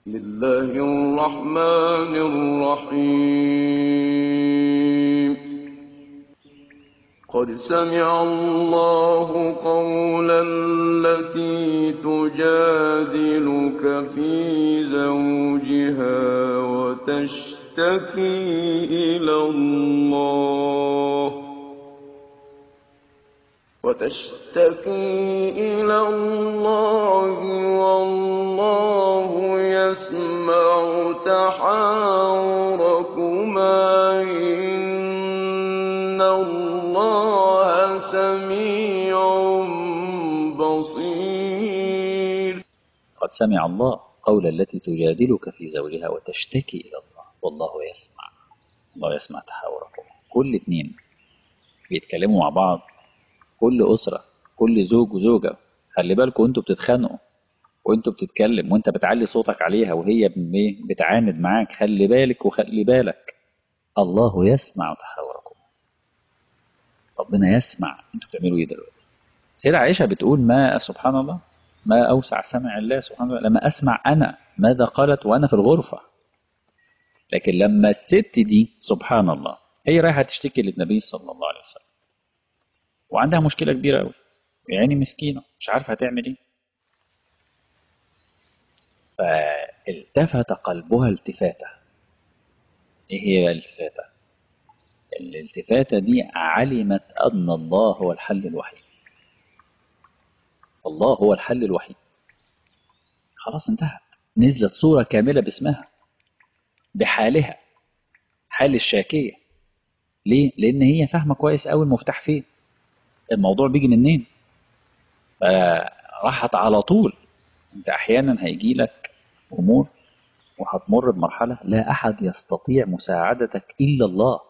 بسم الله الرحمن الرحيم قد سمع الله قول التي تجادلك في زوجها وتشتكي إلى الله وتشتكي إلى الله والله يسمع تحاوركما إن الله سميع بصير قد سمع الله قول التي تجادلك في زوجها وتشتكي إلى الله والله يسمع الله يسمع تحاوركم كل اتنين بيتكلموا مع بعض كل أسرة كل زوج وزوجة خلي بالكم وانتوا بتتخانقوا وانتوا بتتكلم وانت بتعلي صوتك عليها وهي بتعاند معاك خلي بالك وخلي بالك الله يسمع تحاوركم ربنا يسمع انتوا بتعملوا ايه دلوقتي سيدة عائشة بتقول ما سبحان الله ما أوسع سمع الله سبحانه وتعالى لما أسمع أنا ماذا قالت وأنا في الغرفة لكن لما الست دي سبحان الله هي رايحة تشتكي للنبي صلى الله عليه وسلم وعندها مشكلة كبيرة أوي يعني مسكينة مش عارفة هتعمل إيه فالتفت قلبها التفاتة إيه هي الالتفاتة؟ الالتفاتة دي علمت أن الله هو الحل الوحيد الله هو الحل الوحيد خلاص انتهت نزلت صورة كاملة باسمها بحالها حال الشاكية ليه؟ لأن هي فاهمة كويس أوي المفتاح فين الموضوع بيجي منين فراحت على طول انت احيانا هيجي لك امور وهتمر بمرحله لا احد يستطيع مساعدتك الا الله